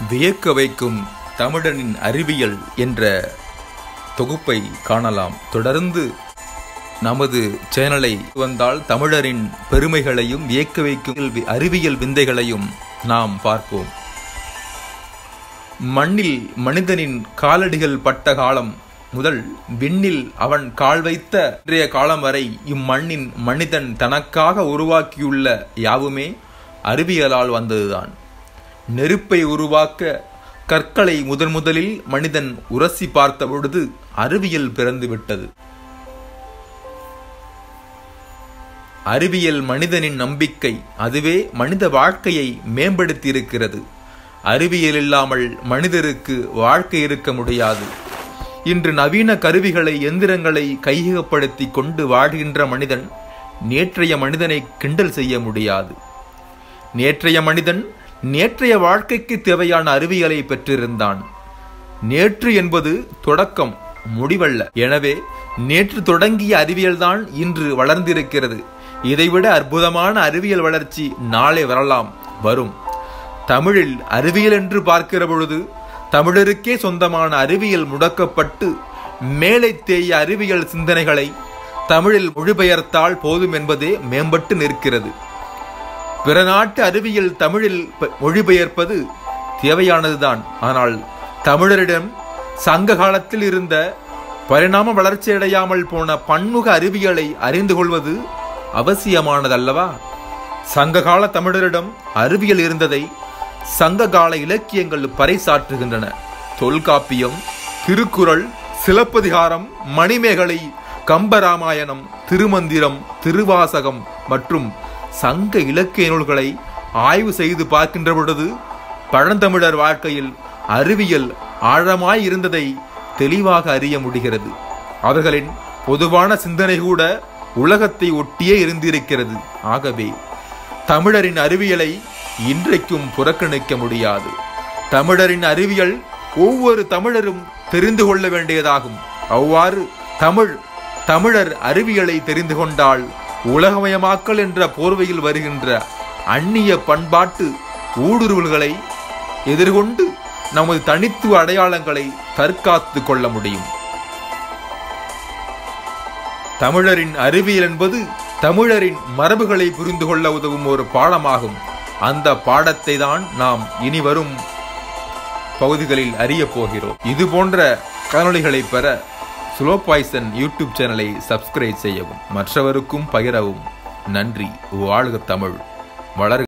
வியக்க வைக்கும் தமிழனின் அறிவியல் என்ற தொகுப்பை காணலாம் தொடர்ந்து நமது சேனலை வந்தால் தமிழரின் பெருமைகளையும் வியக்க வைக்கும் வி- அறிவியல் விந்தைகளையும் நாம் பார்ப்போம் மண்ணில் மனிதனின் காலடிகள் பட்ட காலம் முதல் விண்ணில் அவன் கால் வைத்த இன்றைய காலம் வரை இம்மண்ணின் மனிதன் தனக்காக உருவாக்கியுள்ள யாவுமே அறிவியலால் வந்ததுதான் நெருப்பை உருவாக்க கற்களை முதன் முதலில் மனிதன் உரசி பார்த்த பொழுது அறிவியல் பிறந்து விட்டது அறிவியல் மனிதனின் நம்பிக்கை அதுவே மனித வாழ்க்கையை மேம்படுத்தி இருக்கிறது அறிவியல் இல்லாமல் மனிதருக்கு வாழ்க்கை இருக்க முடியாது இன்று நவீன கருவிகளை எந்திரங்களை கையகப்படுத்தி கொண்டு வாழ்கின்ற மனிதன் நேற்றைய மனிதனை கிண்டல் செய்ய முடியாது நேற்றைய மனிதன் நேற்றைய வாழ்க்கைக்கு தேவையான அறிவியலை பெற்றிருந்தான் நேற்று என்பது தொடக்கம் முடிவல்ல எனவே நேற்று தொடங்கிய அறிவியல்தான் இன்று வளர்ந்திருக்கிறது இதைவிட அற்புதமான அறிவியல் வளர்ச்சி நாளை வரலாம் வரும் தமிழில் அறிவியல் என்று பார்க்கிற பொழுது தமிழருக்கே சொந்தமான அறிவியல் முடக்கப்பட்டு மேலை தேய அறிவியல் சிந்தனைகளை தமிழில் மொழிபெயர்த்தால் போதும் என்பதே மேம்பட்டு நிற்கிறது பிற நாட்டு அறிவியல் தமிழில் ப- மொழிபெயர்ப்பது தேவையானதுதான் ஆனால் தமிழரிடம் சங்க காலத்தில் இருந்த பரிணாம வளர்ச்சியடையாமல் போன பன்முக அறிவியலை அறிந்து கொள்வது அவசியமானதல்லவா சங்ககால தமிழரிடம் அறிவியல் இருந்ததை சங்ககால இலக்கியங்கள் பறைசாற்றுகின்றன தொல்காப்பியம் திருக்குறள் சிலப்பதிகாரம் மணிமேகலை கம்பராமாயணம் திருமந்திரம் திருவாசகம் மற்றும் சங்க இலக்கிய நூல்களை ஆய்வு செய்து பார்க்கின்ற பொழுது பழந்தமிழர் வாழ்க்கையில் அறிவியல் ஆழமாய் இருந்ததை தெளிவாக அறிய முடிகிறது அவர்களின் பொதுவான சிந்தனை கூட உலகத்தை ஒட்டியே இருந்திருக்கிறது ஆகவே தமிழரின் அறிவியலை இன்றைக்கும் புறக்கணிக்க முடியாது தமிழரின் அறிவியல் ஒவ்வொரு தமிழரும் தெரிந்து கொள்ள வேண்டியதாகும் அவ்வாறு தமிழ் தமிழர் அறிவியலை தெரிந்து கொண்டால் உலகமயமாக்கல் என்ற போர்வையில் வருகின்ற அந்நிய பண்பாட்டு ஊடுருவல்களை எதிர்கொண்டு நமது தனித்துவ அடையாளங்களை தற்காத்து கொள்ள முடியும் தமிழரின் அறிவியல் என்பது தமிழரின் மரபுகளை புரிந்து கொள்ள உதவும் ஒரு பாடமாகும் அந்த பாடத்தை தான் நாம் இனி வரும் பகுதிகளில் அறியப் போகிறோம் இது போன்ற காணொளிகளை பெற ஸ்லோ பாய்சன் யூடியூப் சேனலை சப்ஸ்கிரைப் செய்யவும் மற்றவருக்கும் பகிரவும் நன்றி வாழ்க தமிழ் வளர்க